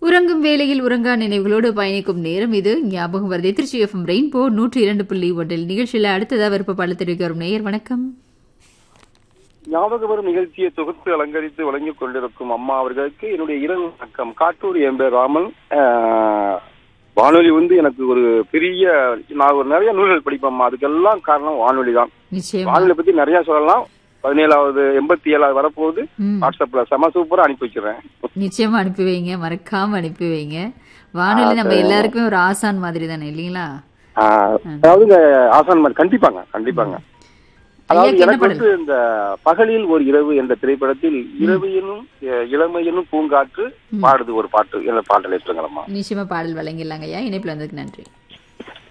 உறங்கும் வேளையில் உறங்கா நினைவுகளோடு பயணிக்கும் நேரம் இது ஞாபகம் வருது திருச்சி எஃப்எம் ரெயின்போ நூற்றி இரண்டு புள்ளி ஒன்றில் நிகழ்ச்சியில் அடுத்ததா விருப்ப பாடல் தெரிவிக்க வரும் நேயர் வணக்கம் ஞாபக வரும் நிகழ்ச்சியை தொகுத்து அலங்கரித்து வழங்கிக் கொண்டிருக்கும் அம்மா அவர்களுக்கு என்னுடைய இரவு வணக்கம் காட்டூர் என் பேர் ராமன் ஆஹ், வானொலி வந்து எனக்கு ஒரு பெரிய நான் ஒரு நிறைய நூல்கள் படிப்பேம்மா அதுக்கெல்லாம் காரணம் வானொலி தான் நிச்சயமா வானொலி பத்தி நிறைய சொல்லலாம் பதினேழாவது எண்பத்தி ஏழாவது வரப்போகுது ம், வாட்ஸ்அப்ல செம சூப்பரா அனுப்பி வச்சிடுறேன் நிச்சயமா அனுப்பி வைங்க மறக்காம அனுப்பி வைங்க வானொலி நம்ம எல்லாருக்குமே ஒரு ஆசான் மாதிரி தானே இல்லைங்களா ஆஹ், அதாவது இந்த ஆசான் மாதிரி கண்டிப்பாங்க கண்டிப்பாங்க அதாவது ஐயாக்கு என்ன எனக்கு வந்து இந்த பகலில் ஒரு இரவு என்ற திரைப்படத்தில் இரவையினும் அஹ், இளமையினும் பூங்காற்று பாடுது ஒரு பாட்டு என்ற பாட்டல் எடுத்துங்களம்மா நிச்சயமா பாடல் வழங்கிடலாங்க ஐயா இணைப்பில் வந்ததுக்கு நன்றி